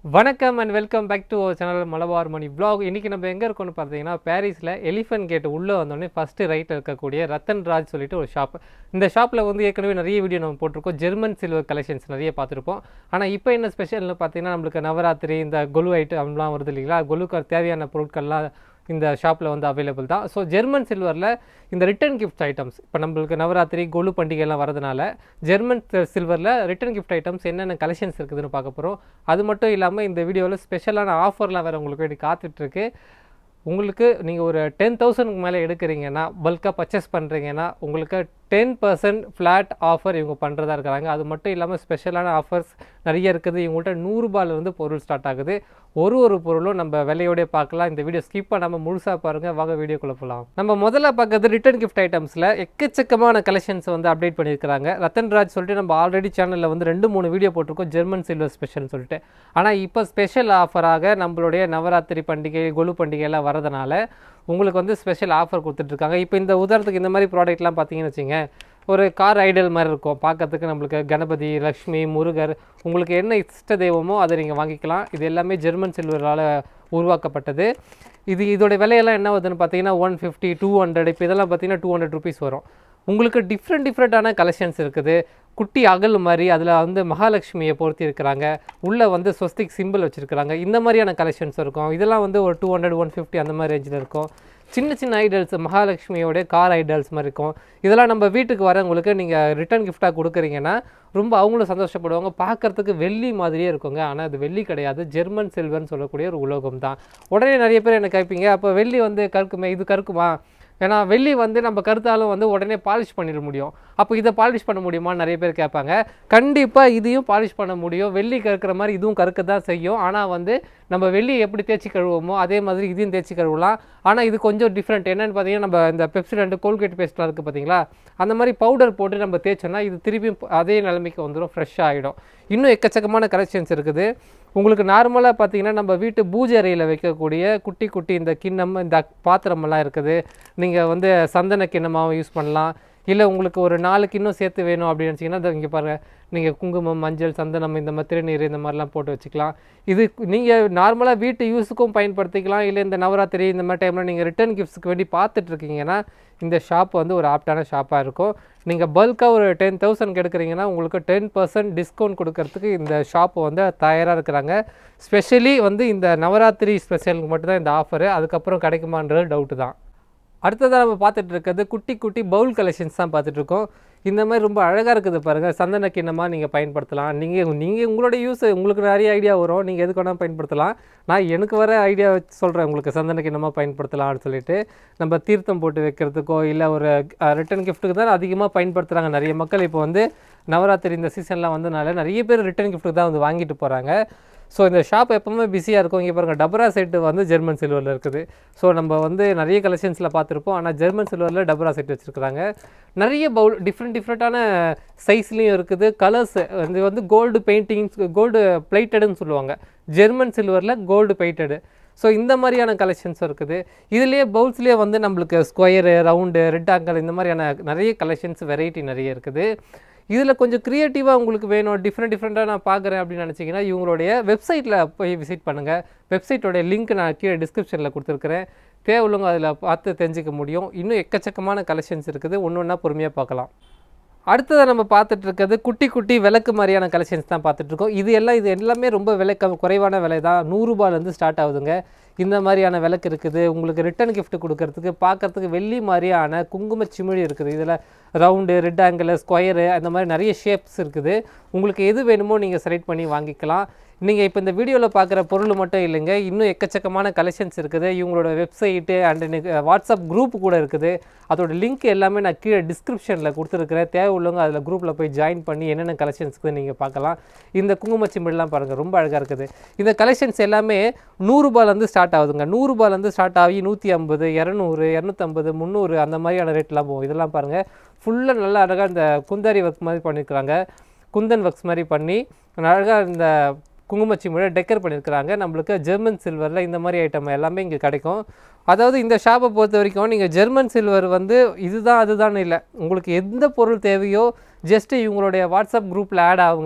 வணக்கம் and welcome back to our channel Malabar Mani vlog இன்னைக்கு நம்ம எங்கே இருக்கோம்னு பார்த்தீங்கன்னா பாரிஸில் எலிஃபென்ட் கேட் உள்ளே வந்தோடனே ஃபஸ்ட்டு ரைட்டில் இருக்கக்கூடிய ரத்தன் ராஜ் சொல்லிட்டு ஒரு ஷாப் இந்த ஷாப்பில் வந்து ஏற்கனவே நிறைய வீடியோ நம்ம போட்டிருக்கோம் ஜெர்மன் சில்வர் கலெக்ஷன்ஸ் நிறைய பார்த்துருப்போம் ஆனால் இப்போ என்ன ஸ்பெஷல்னு பார்த்தீங்கன்னா நம்மளுக்கு நவராத்திரி இந்த கொலு ஐட்டம்லாம் வருது இல்லைங்களா கொலுக்கு தேவையான பொருட்கள்லாம் இந்த ஷாப்பில் வந்து அவைலபிள் தான் ஸோ ஜெர்மன் சில்வரில் இந்த ரிட்டர்ன் கிஃப்ட் ஐட்டம்ஸ் இப்போ நம்மளுக்கு நவராத்திரி கொலு பண்டிகைலாம் வரதுனால ஜெர்மன் சில்வரில் ரிட்டர்ன் கிஃப்ட் ஐட்டம்ஸ் என்னென்ன கலெக்ஷன்ஸ் இருக்குதுன்னு பார்க்க போகிறோம் அது மட்டும் இல்லாமல் இந்த வீடியோவில் ஸ்பெஷலான ஆஃபர்லாம் வேறு உங்களுக்கு வேண்டி காத்துட்ருக்கு உங்களுக்கு நீங்கள் ஒரு டென் தௌசண்ட்க்கு மேலே எடுக்கிறீங்கன்னா பல்காக பர்ச்சேஸ் பண்ணுறீங்கன்னா உங்களுக்கு டென் பர்சன்ட் ஃப்ளாட் ஆஃபர் இவங்க பண்ணுறதா இருக்கிறாங்க அது மட்டும் இல்லாமல் ஸ்பெஷலான ஆஃபர்ஸ் நிறைய இருக்குது இவங்கள்ட்ட நூறுரூபாலேருந்து பொருள் ஸ்டார்ட் ஆகுது ஒரு ஒரு பொருளும் நம்ம விலையோடய பார்க்கலாம் இந்த வீடியோ ஸ்கிப் பண்ணாமல் முழுசாக பாருங்கள் வாங்க வீடியோக்குள்ளே போகலாம் நம்ம முதல்ல பார்க்கறது ரிட்டர்ன் கிஃப்ட் ஐட்டம்ஸில் எக்கச்சக்கமான கலெக்ஷன்ஸ் வந்து அப்டேட் பண்ணியிருக்கிறாங்க ரத்தன் ராஜ் சொல்லிட்டு நம்ம ஆல்ரெடி சேனலில் வந்து ரெண்டு மூணு வீடியோ போட்டிருக்கோம் ஜெர்மன் சில்வர் ஸ்பெஷல்னு சொல்லிட்டு ஆனால் இப்போ ஸ்பெஷல் ஆஃபராக நம்மளுடைய நவராத்திரி பண்டிகை கொலு பண்டிகை எல்லாம் வரதுனால உங்களுக்கு வந்து ஸ்பெஷல் ஆஃபர் கொடுத்துட்ருக்காங்க இப்போ இந்த உதாரணத்துக்கு இந்த மாதிரி ப்ராடக்ட்லாம் பார்த்தீங்கன்னு வச்சுங்க ஒரு கார் ஐடல் மாதிரி இருக்கும் பார்க்கறதுக்கு நம்மளுக்கு கணபதி லக்ஷ்மி முருகர் உங்களுக்கு என்ன இஷ்ட தெய்வமோ அதை நீங்கள் வாங்கிக்கலாம் இது எல்லாமே ஜெர்மன் சில்வரால் உருவாக்கப்பட்டது இது இதோட விலையெல்லாம் என்ன வருதுன்னு பார்த்தீங்கன்னா ஒன் ஃபிஃப்டி டூ ஹண்ட்ரட் இப்போ இதெல்லாம் பார்த்தீங்கன்னா டூ ஹண்ட்ரட் ருபீஸ் வரும் உங்களுக்கு டிஃப்ரெண்ட் டிஃப்ரெண்ட்டான கலெக்ஷன்ஸ் இருக்குது குட்டி அகல் மாதிரி அதில் வந்து மகாலட்சுமியை பொருத்தி இருக்கிறாங்க உள்ளே வந்து ஸ்வஸ்திக் சிம்பிள் வச்சுருக்கிறாங்க இந்த மாதிரியான கலெக்ஷன்ஸ் இருக்கும் இதெல்லாம் வந்து ஒரு டூ ஹண்ட்ரட் ஒன் ஃபிஃப்டி அந்த மாதிரி ரேஞ்சில் இருக்கும் சின்ன சின்ன ஐடல்ஸ் மகாலட்சுமியோட கார் ஐடல்ஸ் மாதிரி இருக்கும் இதெல்லாம் நம்ம வீட்டுக்கு வரவங்களுக்கு நீங்கள் ரிட்டர்ன் கிஃப்டாக கொடுக்குறீங்கன்னா ரொம்ப அவங்களும் சந்தோஷப்படுவாங்க பார்க்கறதுக்கு வெள்ளி மாதிரியே இருக்குங்க ஆனால் அது வெள்ளி கிடையாது ஜெர்மன் சில்வர்னு சொல்லக்கூடிய ஒரு உலோகம் தான் உடனே நிறைய பேர் என்ன கேட்பீங்க அப்போ வெள்ளி வந்து கருக்குமே இது கருக்குமா ஏன்னா வெள்ளி வந்து நம்ம கருத்தாலும் வந்து உடனே பாலிஷ் பண்ணிட முடியும் அப்போ இதை பாலிஷ் பண்ண முடியுமான்னு நிறைய பேர் கேட்பாங்க கண்டிப்பாக இதையும் பாலிஷ் பண்ண முடியும் வெள்ளி கருக்கிற மாதிரி இதுவும் கருக்க தான் செய்யும் ஆனால் வந்து நம்ம வெள்ளி எப்படி தேய்ச்சி கழுவுமோ அதே மாதிரி இதையும் தேய்ச்சி கழுவலாம் ஆனால் இது கொஞ்சம் டிஃப்ரெண்ட் என்னென்னு பார்த்தீங்கன்னா நம்ம இந்த பெப்சிடென்ட் கோல்கேட் பேஸ்ட்லாம் இருக்குது பார்த்தீங்களா அந்த மாதிரி பவுடர் போட்டு நம்ம தேய்ச்சோன்னா இது திருப்பியும் அதே நிலைமைக்கு வந்துடும் ஃப்ரெஷ்ஷாக ஆகிடும் இன்னும் எக்கச்சக்கமான கலெக்ஷன்ஸ் இருக்குது உங்களுக்கு நார்மலாக பார்த்தீங்கன்னா நம்ம வீட்டு பூஜை அறையில் வைக்கக்கூடிய குட்டி குட்டி இந்த கிண்ணம் இந்த பாத்திரமெல்லாம் இருக்குது நீங்கள் வந்து சந்தன கிண்ணமாகவும் யூஸ் பண்ணலாம் இல்லை உங்களுக்கு ஒரு நாலு கிண்ணம் சேர்த்து வேணும் அப்படின்னு நினச்சிங்கன்னா இங்கே பாருங்கள் நீங்கள் குங்குமம் மஞ்சள் சந்தனம் இந்த மாதிரி திருநீர் இந்த மாதிரிலாம் போட்டு வச்சுக்கலாம் இது நீங்கள் நார்மலாக வீட்டு யூஸுக்கும் பயன்படுத்திக்கலாம் இல்லை இந்த நவராத்திரி இந்த மாதிரி டைமில் நீங்கள் ரிட்டர்ன் கிஃப்ட்ஸ்க்கு வேண்டி பார்த்துட்ருக்கீங்கன்னா இந்த ஷாப் வந்து ஒரு ஆப்டான ஷாப்பாக இருக்கும் நீங்கள் பல்காக ஒரு டென் தௌசண்ட் எடுக்கிறீங்கன்னா உங்களுக்கு டென் பர்சன்ட் டிஸ்கவுண்ட் கொடுக்கறதுக்கு இந்த ஷாப் வந்து தயாராக இருக்கிறாங்க ஸ்பெஷலி வந்து இந்த நவராத்திரி ஸ்பெஷலுக்கு மட்டும்தான் இந்த ஆஃபரு அதுக்கப்புறம் கிடைக்குமான்றது டவுட்டு தான் அடுத்ததாக நம்ம பார்த்துட்டு இருக்கிறது குட்டி குட்டி பவுல் கலெக்ஷன்ஸ் தான் பார்த்துட்டு இருக்கோம் இந்த மாதிரி ரொம்ப அழகாக இருக்குது பாருங்கள் சந்தன கிண்ணமாக நீங்கள் பயன்படுத்தலாம் நீங்கள் நீங்கள் உங்களோட யூஸ் உங்களுக்கு நிறைய ஐடியா வரும் நீங்கள் எதுக்கு வேணால் பயன்படுத்தலாம் நான் எனக்கு வர ஐடியா வச்சு சொல்கிறேன் உங்களுக்கு சந்தன கிண்ணமாக பயன்படுத்தலாம்னு சொல்லிட்டு நம்ம தீர்த்தம் போட்டு வைக்கிறதுக்கோ இல்லை ஒரு ரிட்டன் கிஃப்ட்டுக்கு தான் அதிகமாக பயன்படுத்துகிறாங்க நிறைய மக்கள் இப்போ வந்து நவராத்திரி இந்த சீசன்லாம் வந்தனால நிறைய பேர் ரிட்டன் கிஃப்ட்டுக்கு தான் வந்து வாங்கிட்டு போகிறாங்க ஸோ இந்த ஷாப் எப்போவுமே பிஸியாக இருக்கும் இங்கே பாருங்கள் டபரா செட்டு வந்து ஜெர்மன் சில்வரில் இருக்குது ஸோ நம்ம வந்து நிறைய கலெக்ஷன்ஸில் பார்த்துருப்போம் ஆனால் ஜெர்மன் சில்வரில் டபரா செட் வச்சுருக்குறாங்க நிறைய பவுல் டிஃப்ரெண்ட் டிஃப்ரெண்ட்டான சைஸ்லேயும் இருக்குது கலர்ஸ் இது வந்து கோல்டு பெயிண்டிங்ஸ் கோல்டு பிளைட்டடுன்னு சொல்லுவாங்க ஜெர்மன் சில்வரில் கோல்டு பெயிண்டடு ஸோ இந்த மாதிரியான கலெக்ஷன்ஸ் இருக்குது இதுலேயே பவுல்ஸ்லேயே வந்து நம்மளுக்கு ஸ்கொயரு ரவுண்டு ரெட் ஆங்கல் இந்த மாதிரியான நிறைய கலெக்ஷன்ஸ் வெரைட்டி நிறைய இருக்குது இதில் கொஞ்சம் க்ரியேட்டிவாக உங்களுக்கு வேணும் டிஃப்ரெண்ட் டிஃப்ரெண்ட்டாக நான் பார்க்குறேன் அப்படின்னு நினச்சிங்கன்னா இவங்களுடைய வெப்சைட்டில் போய் விசிட் பண்ணுங்கள் வெப்சைட்டோடைய லிங்க் நான் கீழே டிஸ்கிரிப்ஷனில் கொடுத்துருக்குறேன் தேவையுள்ளவங்க அதில் பார்த்து தெரிஞ்சிக்க முடியும் இன்னும் எக்கச்சக்கமான கலெக்ஷன்ஸ் இருக்குது ஒன்று ஒன்றா பொறுமையாக பார்க்கலாம் அடுத்ததாக நம்ம பார்த்துட்டு இருக்கிறது குட்டி குட்டி விளக்கு மாதிரியான கலெக்ஷன்ஸ் தான் பார்த்துட்ருக்கோம் இது எல்லாம் இது எல்லாமே ரொம்ப விலை கம் குறைவான விலை தான் நூறுரூபாலேருந்து ஸ்டார்ட் ஆகுதுங்க இந்த மாதிரியான விளக்கு இருக்குது உங்களுக்கு ரிட்டன் கிஃப்ட் கொடுக்கறதுக்கு பார்க்கறதுக்கு வெள்ளி மாதிரியான குங்கும சிமிழி இருக்குது இதில் ரவுண்டு ரெட் ஆங்கிள் ஸ்கொயரு அந்த மாதிரி நிறைய ஷேப்ஸ் இருக்குது உங்களுக்கு எது வேணுமோ நீங்கள் செலக்ட் பண்ணி வாங்கிக்கலாம் நீங்கள் இப்போ இந்த வீடியோவில் பார்க்குற பொருள் மட்டும் இல்லைங்க இன்னும் எக்கச்சக்கமான கலெக்ஷன்ஸ் இருக்குது இவங்களோட வெப்சைட்டு அண்ட் வாட்ஸ்அப் குரூப் கூட இருக்குது அதோட லிங்க் எல்லாமே நான் கீழே டிஸ்கிரிப்ஷனில் கொடுத்துருக்குறேன் தேவை உள்ளவங்க அதில் குரூப்பில் போய் ஜாயின் பண்ணி என்னென்ன கலெக்ஷன்ஸ்க்கு நீங்கள் பார்க்கலாம் இந்த குங்கும சிம்பிள்லாம் பாருங்கள் ரொம்ப அழகாக இருக்குது இந்த கலெக்ஷன்ஸ் எல்லாமே நூறுரூபாலேருந்து ஸ்டார்ட் ஆகுதுங்க நூறுரூபாலேருந்து ஸ்டார்ட் ஆகி நூற்றி ஐம்பது இரநூறு இரநூத்தம்பது முந்நூறு அந்த மாதிரியான ரேட்லாம் போகும் இதெல்லாம் பாருங்கள் ஃபுல்லாக நல்லா அழகாக இந்த குந்தாரி ஒர்க் மாதிரி பண்ணியிருக்கிறாங்க குந்தன் ஒர்க்ஸ் மாதிரி பண்ணி அழகாக இந்த குங்குமச்சிமிழை டெக்கர் பண்ணியிருக்கிறாங்க நம்மளுக்கு ஜெர்மன் சில்வரில் இந்த மாதிரி ஐட்டம் எல்லாமே இங்கே கிடைக்கும் அதாவது இந்த ஷாப்பை பொறுத்த வரைக்கும் நீங்கள் ஜெர்மன் சில்வர் வந்து இதுதான் அதுதான் இல்லை உங்களுக்கு எந்த பொருள் தேவையோ ஜஸ்ட்டு இவங்களுடைய வாட்ஸ்அப் குரூப்பில் ஆட் ஆகுங்க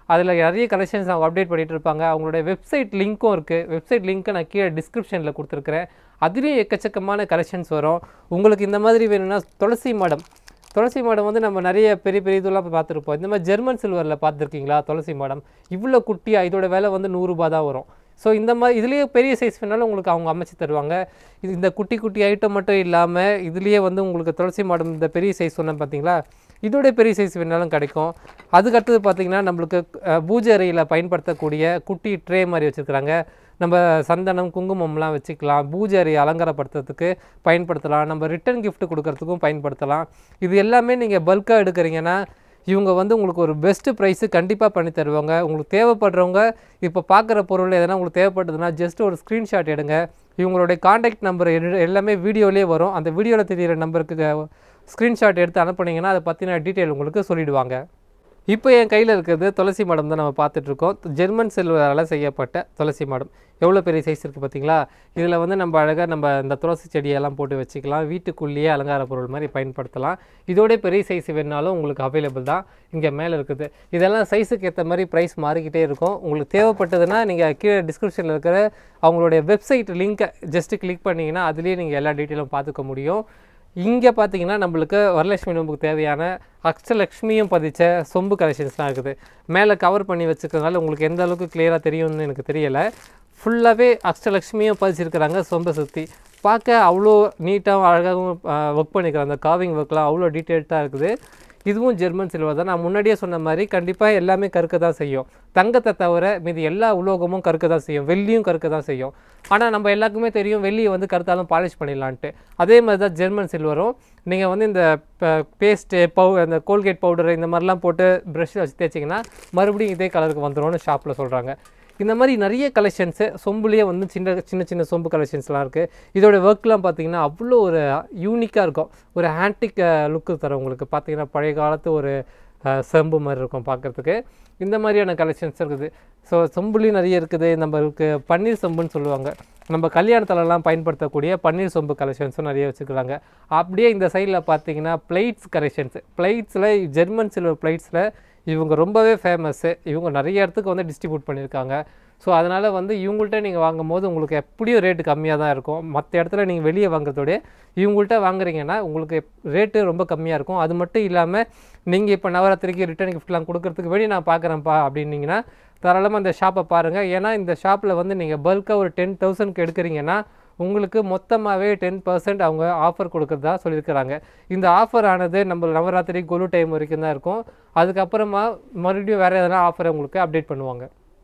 அதில் நிறைய கலெக்ஷன்ஸ் அவங்க அப்டேட் பண்ணிட்டு இருப்பாங்க அவங்களுடைய வெப்சைட் லிங்க்கும் இருக்குது வெப்சைட் லிங்க்கை நான் கீழே டிஸ்கிரிப்ஷனில் கொடுத்துருக்குறேன் அதுலேயும் எக்கச்சக்கமான கலெக்ஷன்ஸ் வரும் உங்களுக்கு இந்த மாதிரி வேணும்னா துளசி மாடம் துளசி மாடம் வந்து நம்ம நிறைய பெரிய பெரிய இதெல்லாம் போய் பார்த்துருப்போம் இந்த மாதிரி ஜெர்மன் சில்வரில் பார்த்துருக்கீங்களா துளசி மாடம் இவ்வளோ குட்டியாக இதோட விலை வந்து நூறுரூபா தான் வரும் ஸோ இந்த மாதிரி இதுலேயே பெரிய சைஸ் வேணாலும் உங்களுக்கு அவங்க அமைச்சு தருவாங்க இது இந்த குட்டி குட்டி ஐட்டம் மட்டும் இல்லாமல் இதுலேயே வந்து உங்களுக்கு துளசி மாடம் இந்த பெரிய சைஸ் சொன்னேன் பார்த்தீங்களா இதோட பெரிய சைஸ் வேணாலும் கிடைக்கும் அதுக்கடுத்தது பார்த்தீங்கன்னா நம்மளுக்கு அஹ், பூஜை அறையில் பயன்படுத்தக்கூடிய குட்டி ட்ரே மாதிரி வச்சுருக்குறாங்க நம்ம சந்தனம் குங்குமம்லாம் வச்சுக்கலாம் பூஜை அறையை அலங்காரப்படுத்துறதுக்கு பயன்படுத்தலாம் நம்ம ரிட்டர்ன் gift கொடுக்கறதுக்கும் பயன்படுத்தலாம் இது எல்லாமே நீங்கள் பல்காக எடுக்கிறீங்கன்னா இவங்க வந்து உங்களுக்கு ஒரு பெஸ்ட்டு ப்ரைஸு கண்டிப்பாக பண்ணி தருவாங்க உங்களுக்கு தேவைப்படுறவங்க இப்போ பார்க்குற பொருள் எதனா உங்களுக்கு தேவைப்பட்டதுன்னா ஜஸ்ட் ஒரு ஸ்க்ரீன்ஷாட் எடுங்க இவங்களுடைய காண்டாக்ட் நம்பர் எல்லாமே வீடியோலேயே வரும் அந்த வீடியோவில் தெரியிற நம்பருக்கு ஸ்க்ரீன்ஷாட் எடுத்து அனுப்புனீங்கன்னா அதை பற்றின டீட்டெயில் உங்களுக்கு சொல்லிடுவாங்க இப்போ என் கையில் இருக்கிறது துளசி மாடம் தான் நம்ம பார்த்துட்ருக்கோம் ஜெர்மன் சில்வரால் செய்யப்பட்ட துளசி மாடம் எவ்வளோ பெரிய சைஸ் இருக்குது பார்த்தீங்களா இதில் வந்து நம்ம அழகாக நம்ம இந்த துளசி செடியெல்லாம் போட்டு வச்சுக்கலாம் வீட்டுக்குள்ளேயே அலங்கார பொருள் மாதிரி பயன்படுத்தலாம் இதோட பெரிய சைஸ் வேணாலும் உங்களுக்கு அவைலபிள் தான் இங்கே மேலே இருக்குது இதெல்லாம் சைஸுக்கு ஏற்ற மாதிரி ப்ரைஸ் மாறிக்கிட்டே இருக்கும் உங்களுக்கு தேவைப்பட்டதுன்னா நீங்கள் கீழே டிஸ்கிரிப்ஷனில் இருக்கிற அவங்களுடைய வெப்சைட் லிங்க்கை ஜஸ்ட்டு கிளிக் பண்ணிங்கன்னா அதுலேயே நீங்கள் எல்லா டீட்டெயிலும் பார்த்துக்க முடியும் இங்கே பார்த்தீங்கன்னா நம்மளுக்கு வரலட்சுமி நோம்புக்கு தேவையான அஷ்டலக்ஷ்மியும் பதிச்ச சொம்பு கலெக்ஷன்ஸ்லாம் இருக்குது மேலே கவர் பண்ணி வச்சுக்கிறதுனால உங்களுக்கு எந்த அளவுக்கு கிளியராக தெரியும்னு எனக்கு தெரியலை ஃபுல்லாகவே அஷ்டலக்ஷ்மியும் பதிச்சிருக்கிறாங்க சொம்பை சுற்றி பார்க்க அவ்வளோ நீட்டாகவும் அழகாகவும் ஒர்க் பண்ணிக்கிறாங்க அந்த காவிங் ஒர்க்லாம் அவ்வளோ டீட்டெயில்டாக இருக்குது இதுவும் ஜெர்மன் சில்வர் தான் நான் முன்னாடியே சொன்ன மாதிரி கண்டிப்பாக எல்லாமே கருக்க தான் செய்யும் தங்கத்தை தவிர மீதி எல்லா உலோகமும் கருக்க தான் செய்யும் வெள்ளியும் கருக்க தான் செய்யும் ஆனால் நம்ம எல்லாருக்குமே தெரியும் வெள்ளியை வந்து கருத்தாலும் பாலிஷ் பண்ணிடலான்ட்டு அதே மாதிரி தான் ஜெர்மன் சில்வரும் நீங்கள் வந்து இந்த பேஸ்ட்டு பவு அந்த கோல்கேட் பவுடர் இந்த மாதிரிலாம் போட்டு ப்ரஷ்ஷில் வச்சு தேய்ச்சிங்கன்னா மறுபடியும் இதே கலருக்கு வந்துரும்னு ஷாப்பில் சொல்கிறாங்க இந்த மாதிரி நிறைய கலெக்ஷன்ஸு சொம்புலேயே வந்து சின்ன சின்ன சின்ன சொம்பு கலெக்ஷன்ஸ்லாம் இருக்குது இதோட ஒர்க்லாம் பார்த்தீங்கன்னா அவ்வளோ ஒரு யூனிக்காக இருக்கும் ஒரு ஆன்டிக் லுக்கு தரும் உங்களுக்கு பார்த்தீங்கன்னா பழைய காலத்து ஒரு அஹ், செம்பு மாதிரி இருக்கும் பார்க்குறதுக்கு இந்த மாதிரியான கலெக்ஷன்ஸ் இருக்குது ஸோ சொம்புலேயும் நிறைய இருக்குது நம்மளுக்கு பன்னீர் சொம்புன்னு சொல்லுவாங்க நம்ம கல்யாணத்துலலாம் பயன்படுத்தக்கூடிய பன்னீர் சொம்பு கலெக்ஷன்ஸும் நிறைய வச்சுக்கிறாங்க அப்படியே இந்த சைடில் பார்த்தீங்கன்னா பிளைட்ஸ் கலெக்ஷன்ஸ் பிளைட்ஸில் ஜெர்மன் சில்வர் பிளைட்ஸில் இவங்க ரொம்பவே ஃபேமஸ்ஸு இவங்க நிறைய இடத்துக்கு வந்து டிஸ்ட்ரிபியூட் பண்ணியிருக்காங்க ஸோ அதனால் வந்து இவங்கள்ட்ட நீங்கள் வாங்கும்போது உங்களுக்கு எப்படியும் ரேட்டு கம்மியாக தான் இருக்கும் மற்ற இடத்துல நீங்கள் வெளியே வாங்குறதோட இவங்கள்ட்ட வாங்குறீங்கன்னா உங்களுக்கு ரேட்டு ரொம்ப கம்மியாக இருக்கும் அது மட்டும் இல்லாமல் நீங்கள் இப்போ நவராத்திரிக்கு ரிட்டர்ன் கிஃப்ட்லாம் கொடுக்கறதுக்கு வெளியே நான் பார்க்குறேன்ப்பா அப்படின்னீங்கன்னா தாராளமாக இந்த ஷாப்பை பாருங்கள் ஏன்னா இந்த ஷாப்பில் வந்து நீங்கள் பல்காக ஒரு டென் தௌசண்ட்க்கு எடுக்கிறீங்கன்னா உங்களுக்கு மொத்தமாகவே டென் பர்சன்ட் அவங்க ஆஃபர் கொடுக்குறதா சொல்லியிருக்கிறாங்க இந்த ஆஃபர் ஆனது நம்ம நவராத்திரி குரு டைம் வரைக்கும் தான் இருக்கும் அதுக்கப்புறமா மறுபடியும் வேறு எதனா ஆஃபரை உங்களுக்கு அப்டேட் பண்ணுவாங்க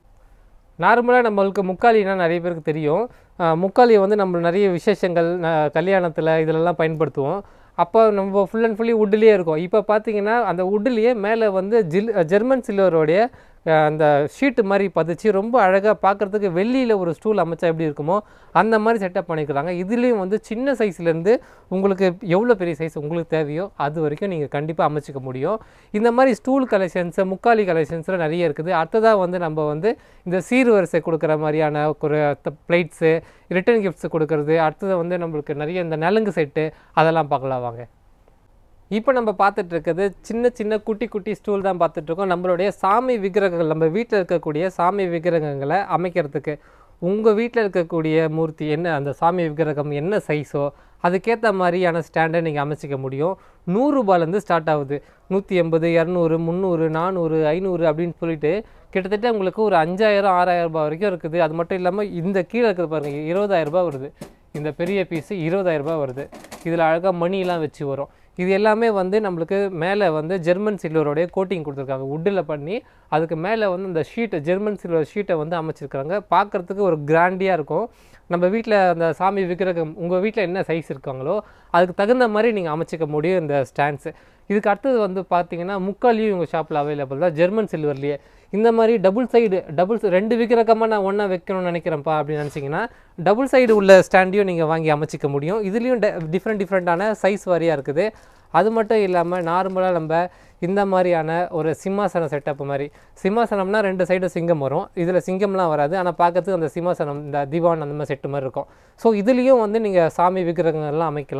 நார்மலாக நம்மளுக்கு முக்காலினா நிறைய பேருக்கு தெரியும் அஹ் முக்காலியை வந்து நம்ம நிறைய விசேஷங்கள் கல்யாணத்தில் இதிலெல்லாம் பயன்படுத்துவோம் அப்போ நம்ம ஃபுல் அண்ட் ஃபுல்லி வுட்லேயே இருக்கும் இப்போ பார்த்தீங்கன்னா அந்த வுட்லேயே மேலே வந்து ஜில் ஜெர்மன் சில்வரோடைய அஹ் அந்த ஷீட்டு மாதிரி பதிச்சு ரொம்ப அழகாக பார்க்குறதுக்கு வெள்ளியில் ஒரு ஸ்டூல் அமைச்சா எப்படி இருக்குமோ அந்த மாதிரி செட்டப் பண்ணிக்கிறாங்க இதுலேயும் வந்து சின்ன சைஸ்லேருந்து உங்களுக்கு எவ்வளோ பெரிய சைஸ் உங்களுக்கு தேவையோ அது வரைக்கும் நீங்கள் கண்டிப்பாக அமைச்சிக்க முடியும் இந்த மாதிரி ஸ்டூல் கலெக்ஷன்ஸு முக்காலி கலெக்ஷன்ஸ்லாம் நிறைய இருக்குது அடுத்ததாக வந்து நம்ம வந்து இந்த சீர்வரிசை கொடுக்குற மாதிரியான ஒரு பிளேட்ஸு ரிட்டர்ன் கிஃப்ட்ஸ் கொடுக்கறது அடுத்தது வந்து நம்மளுக்கு நிறைய இந்த நலங்கு செட்டு அதெல்லாம் பார்க்கலாம் வாங்க இப்போ நம்ம பார்த்துட்டு இருக்கிறது சின்ன சின்ன குட்டி குட்டி ஸ்டூல் தான் பார்த்துட்டு இருக்கோம் நம்மளுடைய சாமி விக்கிரகங்கள் நம்ம வீட்டில் இருக்கக்கூடிய சாமி விக்கிரகங்களை அமைக்கிறதுக்கு உங்கள் வீட்டில் இருக்கக்கூடிய மூர்த்தி என்ன அந்த சாமி விக்கிரகம் என்ன சைஸோ அதுக்கேற்ற மாதிரியான ஸ்டாண்டை நீங்கள் அமைச்சிக்க முடியும் நூறுரூபாலேருந்து ஸ்டார்ட் ஆகுது நூற்றி எண்பது இரநூறு முந்நூறு நானூறு ஐநூறு அப்படின்னு சொல்லிட்டு கிட்டத்தட்ட உங்களுக்கு ஒரு அஞ்சாயிரம் ஆறாயிரம் ரூபாய் வரைக்கும் இருக்குது அது மட்டும் இல்லாமல் இந்த கீழே இருக்குது பாருங்கள் இருபதாயிரம் ரூபாய் வருது இந்த பெரிய பீஸு இருபதாயிரம் ரூபாய் வருது இதில் அழகாக மணிலாம் வச்சு வரும் இது எல்லாமே வந்து நம்மளுக்கு மேலே வந்து ஜெர்மன் சில்வரோடைய கோட்டிங் கொடுத்துருக்காங்க வுட்டில் பண்ணி அதுக்கு மேலே வந்து இந்த ஷீட்டை ஜெர்மன் சில்வர் ஷீட்டை வந்து அமைச்சிருக்காங்க பார்க்குறதுக்கு ஒரு கிராண்டியாக இருக்கும் நம்ம வீட்டில் அந்த சாமி விக்கிரகம் உங்கள் வீட்டில் என்ன சைஸ் இருக்காங்களோ அதுக்கு தகுந்த மாதிரி நீங்கள் அமைச்சிக்க முடியும் இந்த ஸ்டாண்ட்ஸு இதுக்கு அடுத்தது வந்து பார்த்தீங்கன்னா முக்காலியும் உங்கள் ஷாப்பில் அவைலபிள் தான் ஜெர்மன் சில்வர்லேயே இந்த மாதிரி டபுள் சைடு டபுள் ரெண்டு விக்கிரகமாக நான் ஒன்றா வைக்கணும்னு நினைக்கிறேன்ப்பா அப்படின்னு நினச்சிங்கன்னா டபுள் சைடு உள்ள ஸ்டாண்டையும் நீங்கள் வாங்கி அமைச்சிக்க முடியும் இதுலேயும் டிஃப்ரெண்ட் டிஃப்ரெண்ட்டான சைஸ் வாரியாக இருக்குது அது மட்டும் இல்லாமல் நார்மலாக நம்ம இந்த மாதிரியான ஒரு சிம்மாசன செட்டப் மாதிரி சிம்மாசனம்னா ரெண்டு சைடு சிங்கம் வரும் இதில் சிங்கம்லாம் வராது ஆனால் பார்க்கறதுக்கு அந்த சிம்மாசனம் இந்த திவான் அந்த மாதிரி செட்டு மாதிரி இருக்கும் ஸோ இதுலேயும் வந்து நீங்கள் சாமி விக்கிரகங்கள்லாம் அமைக்கலாம்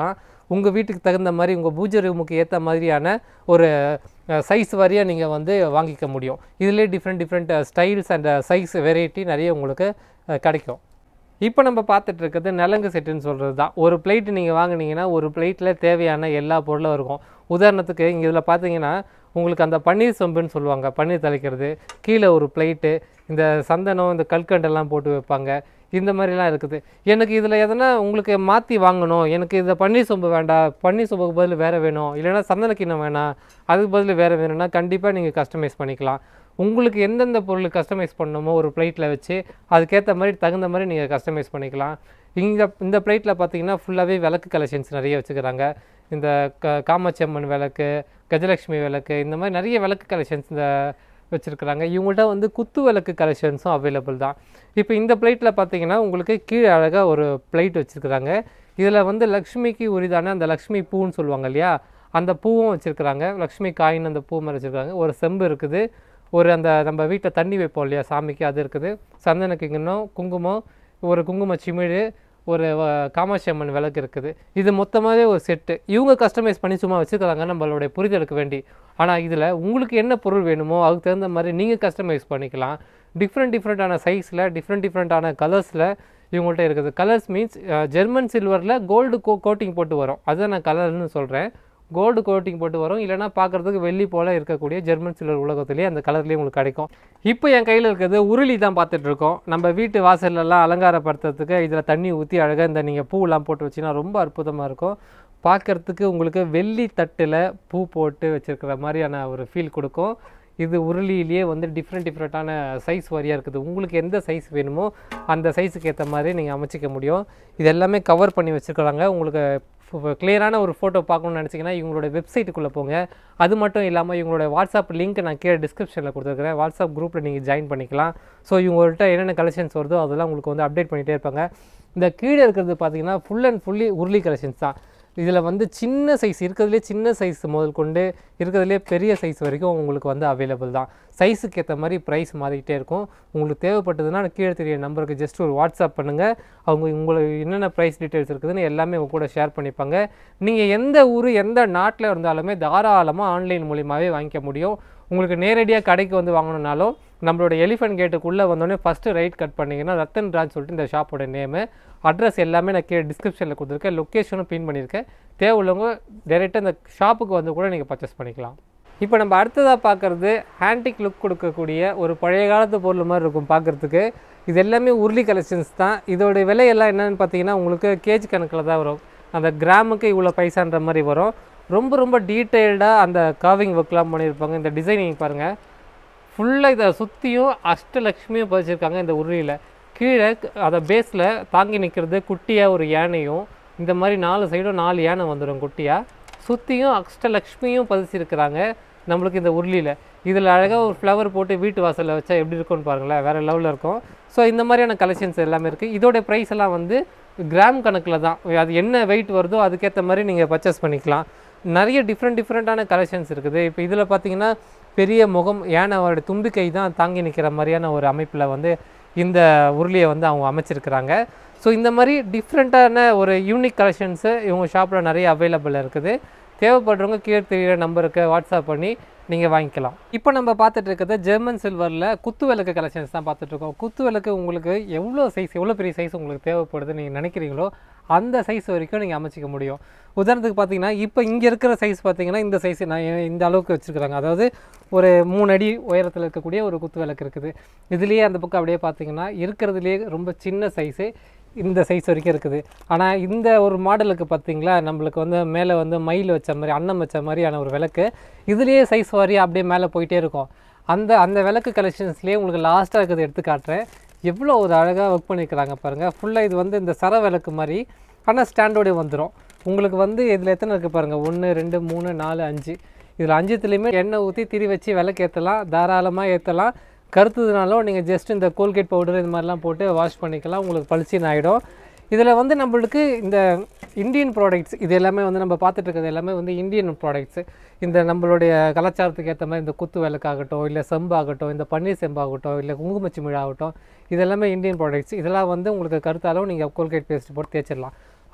உங்கள் வீட்டுக்கு தகுந்த மாதிரி உங்கள் பூஜை ரூமுக்கு ஏற்ற மாதிரியான ஒரு சைஸ் வாரியாக நீங்கள் வந்து வாங்கிக்க முடியும் இதிலே different different styles and size variety நிறைய உங்களுக்கு அஹ், கிடைக்கும் இப்போ நம்ம பார்த்துட்டு இருக்கிறது நலங்கு செட்டுன்னு சொல்கிறது தான் ஒரு பிளேட் நீங்கள் வாங்குனீங்கன்னா ஒரு பிளேட்டில் தேவையான எல்லா பொருளும் இருக்கும் உதாரணத்துக்கு இங்கே இதில் பார்த்தீங்கன்னா உங்களுக்கு அந்த பன்னீர் சொம்புன்னு சொல்லுவாங்க பன்னீர் தலைக்கிறது கீழே ஒரு பிளேட்டு இந்த சந்தனம் இந்த கல்கண்டெல்லாம் போட்டு வைப்பாங்க இந்த மாதிரிலாம் இருக்குது எனக்கு இதில் எதனா உங்களுக்கு மாற்றி வாங்கணும் எனக்கு இதை பன்னீர் சொம்பு வேண்டாம் பன்னீர் சொம்புக்கு பதில் வேறு வேணும் இல்லைன்னா சந்தன கிண்ணம் வேணாம் அதுக்கு பதில் வேறு வேணும்னா கண்டிப்பாக நீங்கள் கஸ்டமைஸ் பண்ணிக்கலாம் உங்களுக்கு எந்தெந்த பொருள் கஸ்டமைஸ் பண்ணணுமோ ஒரு பிளேட்டில் வச்சு அதுக்கேற்ற மாதிரி தகுந்த மாதிரி நீங்கள் கஸ்டமைஸ் பண்ணிக்கலாம் இங்கே இந்த பிளேட்டில் பார்த்தீங்கன்னா ஃபுல்லாகவே விளக்கு கலெக்ஷன்ஸ் நிறைய வச்சுக்கிறாங்க இந்த க காமாட்சி அம்மன் விளக்கு கஜலட்சுமி விளக்கு இந்த மாதிரி நிறைய விளக்கு கலெக்ஷன்ஸ் இந்த வச்சுருக்குறாங்க இவங்கள்ட்ட வந்து குத்து விளக்கு கலெக்ஷன்ஸும் அவைலபிள் தான் இப்போ இந்த பிளேட்டில் பார்த்தீங்கன்னா உங்களுக்கு கீழே அழகாக ஒரு பிளேட் வச்சுருக்குறாங்க இதில் வந்து லக்ஷ்மிக்கு உரிதான அந்த லக்ஷ்மி பூன்னு சொல்லுவாங்க இல்லையா அந்த பூவும் வச்சுருக்குறாங்க லக்ஷ்மி காயின் அந்த பூ மாதிரி வச்சுருக்காங்க ஒரு செம்பு இருக்குது ஒரு அந்த நம்ம வீட்டில் தண்ணி வைப்போம் இல்லையா சாமிக்கு அது இருக்குது சந்தன கிண்ணம் குங்குமம் ஒரு குங்கும சிமிழ் ஒரு வ- காமாட்சி அம்மன் விளக்கு இருக்குது இது மொத்தமாகவே ஒரு செட்டு இவங்க கஸ்டமைஸ் பண்ணி சும்மா வச்சுக்கிறாங்க நம்மளுடைய புரிதலுக்கு வேண்டி ஆனால் இதில் உங்களுக்கு என்ன பொருள் வேணுமோ அதுக்கு தகுந்த மாதிரி நீங்கள் கஸ்டமைஸ் பண்ணிக்கலாம் டிஃப்ரெண்ட் டிஃப்ரெண்ட்டான சைஸில் டிஃப்ரெண்ட் டிஃப்ரெண்ட்டான கலர்ஸில் இவங்கள்ட்ட இருக்குது கலர்ஸ் மீன்ஸ் ஜெர்மன் சில்வரில் கோல்டு கோ கோட்டிங் போட்டு வரும் அதுதான் நான் கலர்னு சொல்கிறேன் கோல்டு கோட்டிங் போட்டு வரும் இல்லைன்னா பார்க்குறதுக்கு வெள்ளி போல் இருக்கக்கூடிய ஜெர்மன் சில்வர் உலகத்துலேயே அந்த கலர்லேயே உங்களுக்கு கிடைக்கும் இப்போ என் கையில் இருக்கிறது உருளி தான் பார்த்துட்டு இருக்கோம் நம்ம வீட்டு வாசல்லலாம் அலங்காரப்படுத்துறதுக்கு இதில் தண்ணி ஊற்றி அழகாக இந்த நீங்கள் பூவெல்லாம் போட்டு வச்சிங்கன்னா ரொம்ப அற்புதமாக இருக்கும் பார்க்குறதுக்கு உங்களுக்கு வெள்ளி தட்டில் பூ போட்டு வச்சிருக்கிற மாதிரியான ஒரு ஃபீல் கொடுக்கும் இது உருளியிலேயே வந்து டிஃப்ரெண்ட் டிஃப்ரெண்ட்டான சைஸ் வாரியாக இருக்குது உங்களுக்கு எந்த சைஸ் வேணுமோ அந்த சைஸுக்கு ஏற்ற மாதிரி நீங்கள் அமைச்சிக்க முடியும் இது எல்லாமே கவர் பண்ணி வச்சுருக்காங்க உங்களுக்கு கிளியரான ஒரு ஃபோட்டோ பார்க்கணும்னு நினச்சிங்கன்னா இவங்களோட வெப்சைட்டுக்குள்ளே போங்க அது மட்டும் இல்லாமல் இவங்களோட வாட்ஸ்அப் லிங்க் நான் கீழே டிஸ்கிரிப்ஷனில் கொடுத்துருக்கிறேன் வாட்ஸ்அப் குரூப்பில் நீங்கள் ஜாயின் பண்ணிக்கலாம் ஸோ இவங்கள்ட்ட என்னென்ன கலெக்ஷன்ஸ் வருதோ அதெல்லாம் உங்களுக்கு வந்து அப்டேட் பண்ணிகிட்டே இருப்பாங்க இந்த கீழே இருக்கிறது பார்த்தீங்கன்னா ஃபுல் அண்ட் ஃபுல்லி உருளி கலெக்ஷன்ஸ் தான் இதில் வந்து சின்ன சைஸ் இருக்கிறதுலே சின்ன சைஸ் முதல் கொண்டு இருக்கிறதுலே பெரிய சைஸ் வரைக்கும் உங்களுக்கு வந்து அவைலபிள் தான் சைஸுக்கு ஏற்ற மாதிரி ப்ரைஸ் மாறிக்கிட்டே இருக்கும் உங்களுக்கு தேவைப்பட்டதுன்னா கீழே தெரிய நம்பருக்கு ஜஸ்ட் ஒரு வாட்ஸ்அப் பண்ணுங்கள் அவங்க உங்களுக்கு என்னென்ன ப்ரைஸ் டீட்டெயில்ஸ் இருக்குதுன்னு எல்லாமே உங்க கூட ஷேர் பண்ணிப்பாங்க நீங்கள் எந்த ஊர் எந்த நாட்டில் இருந்தாலுமே தாராளமாக ஆன்லைன் மூலியமாகவே வாங்கிக்க முடியும் உங்களுக்கு நேரடியாக கடைக்கு வந்து வாங்கணுன்னாலும் நம்மளோட எலிஃபென்ட் கேட்டுக்குள்ளே வந்தோடனே ஃபஸ்ட்டு ரைட் கட் பண்ணிங்கன்னா ரத்தன் ராஜ் சொல்லிட்டு இந்த ஷாப்போட நேமு அட்ரஸ் எல்லாமே நான் கீழே டிஸ்கிரிப்ஷனில் கொடுத்துருக்கேன் லொக்கேஷனும் பின் பண்ணியிருக்கேன் தேவை உள்ளவங்க டேரெக்டாக இந்த ஷாப்புக்கு வந்து கூட நீங்கள் பர்ச்சேஸ் பண்ணிக்கலாம் இப்போ நம்ம அடுத்ததாக பார்க்குறது ஹேண்டிக் லுக் கொடுக்கக்கூடிய ஒரு பழைய காலத்து பொருள் மாதிரி இருக்கும் பார்க்குறதுக்கு இது எல்லாமே உருளி கலெக்ஷன்ஸ் தான் இதோட விலையெல்லாம் என்னன்னு பார்த்தீங்கன்னா உங்களுக்கு கேஜ் கணக்கில் தான் வரும் அந்த கிராமுக்கு இவ்வளோ பைசான்ற மாதிரி வரும் ரொம்ப ரொம்ப டீட்டெயில்டாக அந்த காவிங் ஒர்க்லாம் பண்ணியிருப்பாங்க இந்த டிசைனிங் பாருங்கள் ஃபுல்லாக இதை சுற்றியும் அஷ்டலக்ஷ்மியும் பதிச்சிருக்காங்க இந்த உருளியில் கீழே க- அதை பேஸில் தாங்கி நிற்கிறது குட்டியாக ஒரு யானையும் இந்த மாதிரி நாலு சைடும் நாலு யானை வந்துடும் குட்டியாக சுற்றியும் அஷ்டலக்ஷ்மியும் பதிச்சிருக்கிறாங்க நம்மளுக்கு இந்த உருளியில் இதில் அழகாக ஒரு ஃப்ளவர் போட்டு வீட்டு வாசலில் வச்சா எப்படி இருக்கும்னு பாருங்களேன் வேறு லெவலில் இருக்கும் ஸோ இந்த மாதிரியான கலெக்ஷன்ஸ் எல்லாமே இருக்குது இதோட ப்ரைஸ் எல்லாம் வந்து கிராம் கணக்கில் தான் அது என்ன வெயிட் வருதோ அதுக்கேற்ற மாதிரி நீங்கள் பர்ச்சேஸ் பண்ணிக்கலாம் நிறைய டிஃப்ரெண்ட் டிஃப்ரெண்ட்டான கலெக்ஷன்ஸ் இருக்குது இப்போ இதில் பார்த்தீங்கன்னா பெரிய முகம் யானையோட தும்பிக்கை தான் தாங்கி நிற்கிற மாதிரியான ஒரு அமைப்பில் வந்து இந்த உருளியை வந்து அவங்க அமைச்சிருக்கிறாங்க ஸோ இந்த மாதிரி டிஃப்ரெண்ட்டான ஒரு யூனிக் கலெக்ஷன்ஸு இவங்க ஷாப்பில் நிறைய அவைலபிள் இருக்குது தேவைப்படுறவங்க கீழே தெரியிற நம்பருக்கு வாட்ஸ்அப் பண்ணி நீங்கள் வாங்கிக்கலாம் இப்போ நம்ம பார்த்துட்டு இருக்கிறது ஜெர்மன் சில்வரில் குத்து விளக்கு கலெக்ஷன்ஸ் தான் பார்த்துட்டு இருக்கோம் குத்து விளக்கு உங்களுக்கு எவ்வளோ சைஸ் எவ்வளோ பெரிய சைஸ் உங்களுக்கு தேவைப்படுது நீங்கள் நினைக்கிறீங்களோ அந்த சைஸ் வரைக்கும் நீங்கள் அமைச்சிக்க முடியும் உதாரணத்துக்கு பார்த்தீங்கன்னா இப்போ இங்கே இருக்கிற சைஸ் பார்த்தீங்கன்னா இந்த சைஸ் நான் எ- இந்த அளவுக்கு வச்சுருக்குறாங்க அதாவது ஒரு மூணு அடி உயரத்தில் இருக்கக்கூடிய ஒரு குத்து விளக்கு இருக்குது இதுலேயே அந்த பக்கம் அப்படியே பார்த்தீங்கன்னா இருக்கிறதுலேயே ரொம்ப சின்ன சைஸு இந்த சைஸ் வரைக்கும் இருக்குது ஆனால் இந்த ஒரு மாடலுக்கு பார்த்தீங்களா நம்மளுக்கு வந்து மேலே வந்து மயில் வச்ச மாதிரி அன்னம் வச்ச மாதிரியான ஒரு விளக்கு இதுலேயே சைஸ் வாரியாக அப்படியே மேலே போயிட்டே இருக்கும் அந்த அந்த விளக்கு கலெக்ஷன்ஸ்லேயே உங்களுக்கு லாஸ்ட்டாக இருக்கிறது எடுத்து காட்டுறேன் எவ்வளோ ஒரு அழகாக ஒர்க் பண்ணியிருக்கிறாங்க பாருங்கள் ஃபுல்லாக இது வந்து இந்த சர விளக்கு மாதிரி ஆனால் ஸ்டாண்டோடய வந்துடும் உங்களுக்கு வந்து இதில் எத்தனை இருக்குது பாருங்கள் ஒன்று ரெண்டு மூணு நாலு அஞ்சு இதில் அஞ்சுத்துலேயுமே எண்ணெய் ஊற்றி திரி வச்சு விளக்கு ஏற்றலாம் தாராளமாக ஏற்றலாம் கருத்துதுனாலும் நீங்கள் ஜஸ்ட் இந்த கோல்கேட் பவுடர் இது மாதிரிலாம் போட்டு வாஷ் பண்ணிக்கலாம் உங்களுக்கு பளிச்சுன்னு ஆகிடும் இதில் வந்து நம்மளுக்கு இந்த இந்தியன் ப்ராடக்ட்ஸ் இது எல்லாமே வந்து நம்ம பார்த்துட்டு இருக்கிறது எல்லாமே வந்து இந்தியன் ப்ராடக்ட்ஸு இந்த நம்மளுடைய கலாச்சாரத்துக்கு ஏற்ற மாதிரி இந்த குத்து விளக்காகட்டும் இல்லை செம்பாகட்டும் இந்த பன்னீர் செம்பாகட்டும் இல்லை குங்குமச்சிமிழ் ஆகட்டும் இது எல்லாமே இந்தியன் ப்ராடக்ட்ஸ் இதெல்லாம் வந்து உங்களுக்கு கருத்தாலும் நீங்கள் கோல்கேட் பேஸ்ட் போட்டு தேய்ச்சிடலாம்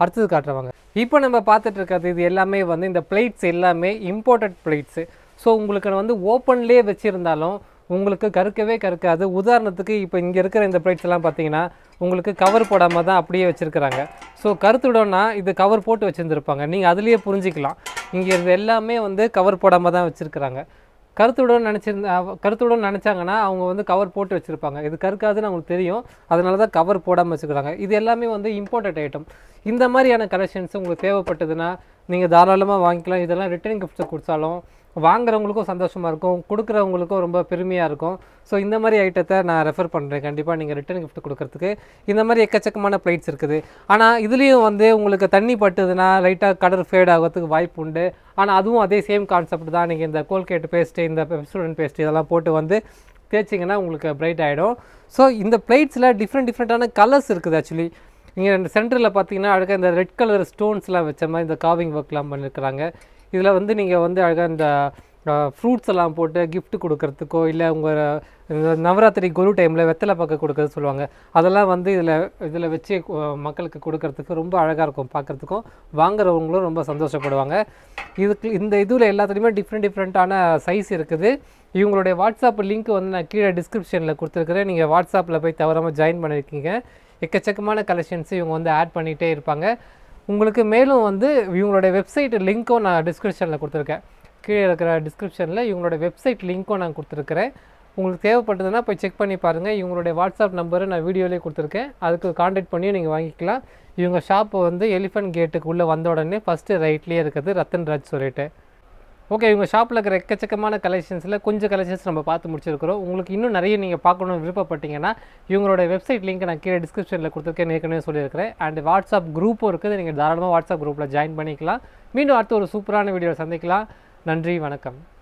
அடுத்தது காட்டுறவாங்க இப்போ நம்ம பார்த்துட்டு இருக்கிறது இது எல்லாமே வந்து இந்த பிளேட்ஸ் எல்லாமே இம்போர்ட்டட் பிளேட்ஸு ஸோ உங்களுக்கு வந்து ஓப்பன்லேயே வச்சுருந்தாலும் உங்களுக்கு கருக்கவே கருக்காது உதாரணத்துக்கு இப்போ இங்கே இருக்கிற இந்த பிளேட்ஸ் எல்லாம் பார்த்தீங்கன்னா உங்களுக்கு கவர் போடாமல் தான் அப்படியே வச்சுருக்கிறாங்க ஸோ கருத்துடம்னா இது கவர் போட்டு வச்சுருந்துருப்பாங்க நீங்கள் அதுலேயே புரிஞ்சிக்கலாம் இங்கே இது எல்லாமே வந்து கவர் போடாமல் தான் வச்சுருக்கிறாங்க கருத்துடன் நினச்சிருந்தா கருத்துடன் நினச்சாங்கன்னா அவங்க வந்து கவர் போட்டு வச்சுருப்பாங்க இது கருக்காதுன்னு அவங்களுக்கு தெரியும் அதனால தான் கவர் போடாமல் வச்சுக்கிறாங்க இது எல்லாமே வந்து இம்போர்ட்டட் ஐட்டம் இந்த மாதிரியான கலெக்ஷன்ஸ் உங்களுக்கு தேவைப்பட்டதுன்னா நீங்கள் தாராளமாக வாங்கிக்கலாம் இதெல்லாம் ரிட்டர்ன் கிஃப்ட்ஸ் கொடுத்தாலும் வாங்குறவங்களுக்கும் சந்தோஷமாக இருக்கும் கொடுக்குறவங்களுக்கும் ரொம்ப பெருமையாக இருக்கும் ஸோ இந்த மாதிரி ஐட்டத்தை நான் ரெஃபர் பண்ணுறேன் கண்டிப்பாக நீங்கள் ரிட்டர்ன் கிஃப்ட் கொடுக்கறதுக்கு இந்த மாதிரி எக்கச்சக்கமான பிளேட்ஸ் இருக்குது ஆனால் இதுலேயும் வந்து உங்களுக்கு தண்ணி பட்டுதுன்னா லைட்டாக கலர் ஃபேட் ஆகிறதுக்கு வாய்ப்பு உண்டு ஆனால் அதுவும் அதே சேம் கான்செப்ட் தான் நீங்கள் இந்த கோல்கேட் பேஸ்ட்டு இந்த பெப்சுடன் பேஸ்ட் இதெல்லாம் போட்டு வந்து தேய்ச்சிங்கன்னா உங்களுக்கு பிரைட் ஆகிடும் ஸோ இந்த பிளேட்ஸில் டிஃப்ரெண்ட் டிஃப்ரெண்ட்டான கலர்ஸ் இருக்குது ஆக்சுவலி இங்கே இந்த சென்டரில் பார்த்தீங்கன்னா அழகாக இந்த ரெட் கலர் ஸ்டோன்ஸ்லாம் வச்ச மாதிரி இந்த காவிங் ஒர்க்லாம் பண்ணியிருக்கிறாங்க இதில் வந்து நீங்கள் வந்து அழகாக இந்த ஃப்ரூட்ஸ் எல்லாம் போட்டு gift கொடுக்கறதுக்கோ இல்லை உங்கள் இந்த நவராத்திரி குரு டைமில் வெத்தலை பாக்க கொடுக்கறது சொல்லுவாங்க அதெல்லாம் வந்து இதில் இதில் வச்சு அஹ், மக்களுக்கு கொடுக்கறதுக்கு ரொம்ப அழகாக இருக்கும் பார்க்குறதுக்கும் வாங்குறவங்களும் ரொம்ப சந்தோஷப்படுவாங்க இதுக்கு இந்த இதில் எல்லாத்துலேயுமே டிஃப்ரெண்ட் டிஃப்ரெண்ட்டான சைஸ் இருக்குது இவங்களுடைய வாட்ஸ்அப் லிங்க் வந்து நான் கீழே டிஸ்கிரிப்ஷனில் கொடுத்துருக்குறேன் நீங்கள் வாட்ஸ்அப்பில் போய் தவறாமல் ஜாயின் பண்ணியிருக்கீங்க எக்கச்சக்கமான கலெக்ஷன்ஸ் இவங்க வந்து ஆட் பண்ணிகிட்டே இருப்பாங்க உங்களுக்கு மேலும் வந்து இவங்களுடைய வெப்சைட் லிங்க்கும் நான் டிஸ்கிரிப்ஷனில் கொடுத்துருக்கேன் கீழே இருக்கிற டிஸ்கிரிப்ஷனில் இவங்களோட வெப்சைட் லிங்க்கும் நான் கொடுத்துருக்குறேன் உங்களுக்கு தேவைப்பட்டதுன்னா போய் செக் பண்ணி பாருங்கள் இவங்களுடைய வாட்ஸ்அப் நம்பரை நான் வீடியோலேயே கொடுத்துருக்கேன் அதுக்கு காண்டாக்ட் பண்ணி நீங்கள் வாங்கிக்கலாம் இவங்க ஷாப் வந்து எலிஃபண்ட் கேட்டுக்கு உள்ளே வந்த உடனே ஃபஸ்ட்டு ரைட்லேயே இருக்குது ரத்தன் ராஜ் சொல்லிட்டு ஓகே இவங்க ஷாப்பில் இருக்கிற எக்கச்சக்கமான கலெக்ஷன்ஸில் கொஞ்சம் கலெக்ஷன்ஸ் நம்ம பார்த்து முடிச்சிருக்கிறோம் உங்களுக்கு இன்னும் நிறைய நீங்கள் பார்க்கணும்னு விருப்பப்பட்டீங்கன்னா இவங்களோட வெப்சைட் லிங்க் நான் கீழே டிஸ்கிரிப்ஷனில் கொடுத்துருக்கேன் ஏற்கனவே சொல்லியிருக்கிறேன் அண்ட் வாட்ஸ்அப் குரூப்பும் இருக்குது நீங்கள் தாராளமாக வாட்ஸ்அப் குரூப்பில் ஜாயின் பண்ணிக்கலாம் மீண்டும் அடுத்து ஒரு சூப்பரான வீடியோ சந்திக்கலாம் நன்றி வணக்கம்